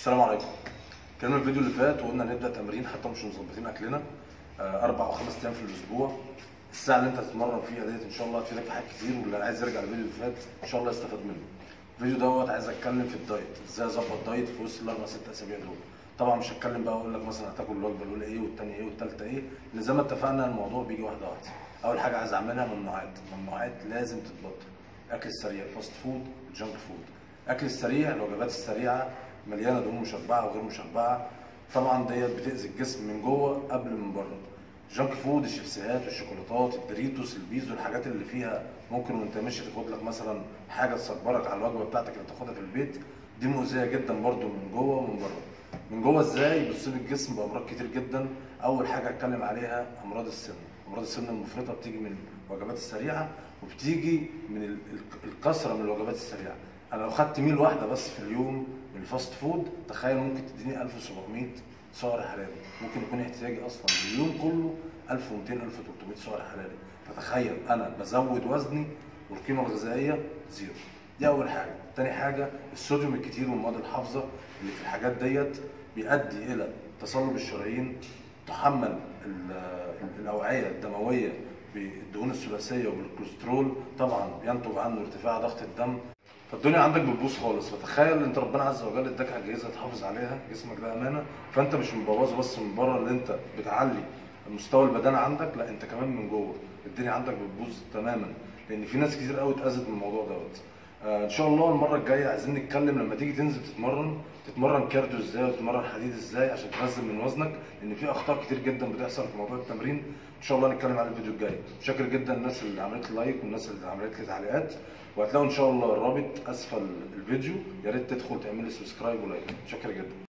السلام عليكم كان الفيديو اللي فات وقلنا نبدا تمرين حتى مش مظبطين اكلنا آه، اربع او خمس ايام في الاسبوع الساعه اللي انت هتتمرن فيها ديت ان شاء الله هتفيدك في حاجات كتير واللي عايز يرجع الفيديو اللي فات ان شاء الله يستفاد منه الفيديو دوت عايز اتكلم في الدايت ازاي اظبط دايت في وسط الاربع ست اسابيع دول طبعا مش هتكلم بقى اقول لك مثلا هتاكل الوجبه الاولى ايه والثانيه ايه والثالثه ايه لان زي ما اتفقنا الموضوع بيجي واحده واحده اول حاجه عايز اعملها ممنوعات ممنوعات لازم تتبطل الاكل السريع الفاست فود الجانك فود الاكل السريع الوجبات السريعه مليانه دهون مشبعه وغير مشبعه طبعا ديت بتاذي الجسم من جوه قبل من بره جانك فود الشيبسيهات والشوكولاتات الدوريتوس البيزو الحاجات اللي فيها ممكن وانت ماشي تاخد لك مثلا حاجه تصبرك على الوجبه بتاعتك اللي تاخدها في البيت دي مؤذيه جدا برده من جوه ومن بره من جوه ازاي بتصيب الجسم بامراض كتير جدا اول حاجه اتكلم عليها امراض السمنه امراض السمنه المفرطه بتيجي من الوجبات السريعه وبتيجي من ال- ال- الكثره من الوجبات السريعه انا لو خدت ميل واحده بس في اليوم من الفاست فود تخيل ممكن تديني 1700 سعر حراري ممكن يكون احتياجي اصلا اليوم كله 1200 1300 سعر حراري فتخيل انا بزود وزني والقيمه الغذائيه زيرو دي اول حاجه تاني حاجه الصوديوم الكتير والمواد الحافظه اللي في الحاجات ديت بيؤدي الى تصلب الشرايين تحمل ال- الاوعيه الدمويه بالدهون الثلاثيه وبالكوليسترول طبعا ينتج عنه ارتفاع ضغط الدم فالدنيا عندك بتبوظ خالص فتخيل انت ربنا عز وجل اداك اجهزه تحافظ عليها جسمك ده امانه فانت مش مبوظه بس من بره اللي انت بتعلي مستوى البدانه عندك لا انت كمان من جوه الدنيا عندك بتبوظ تماما لان في ناس كتير قوي اتاذت من الموضوع دوت آه ان شاء الله المره الجايه عايزين نتكلم لما تيجي تنزل تتمرن تتمرن كارديو ازاي وتتمرن حديد ازاي عشان تنزل من وزنك لان في اخطاء كتير جدا بتحصل في موضوع التمرين ان شاء الله نتكلم على الفيديو الجاي شاكر جدا الناس اللي عملت لي لايك والناس اللي عملت لي تعليقات وهتلاقوا ان شاء الله الرابط اسفل الفيديو يا ريت تدخل تعمل لي سبسكرايب ولايك شكرا جدا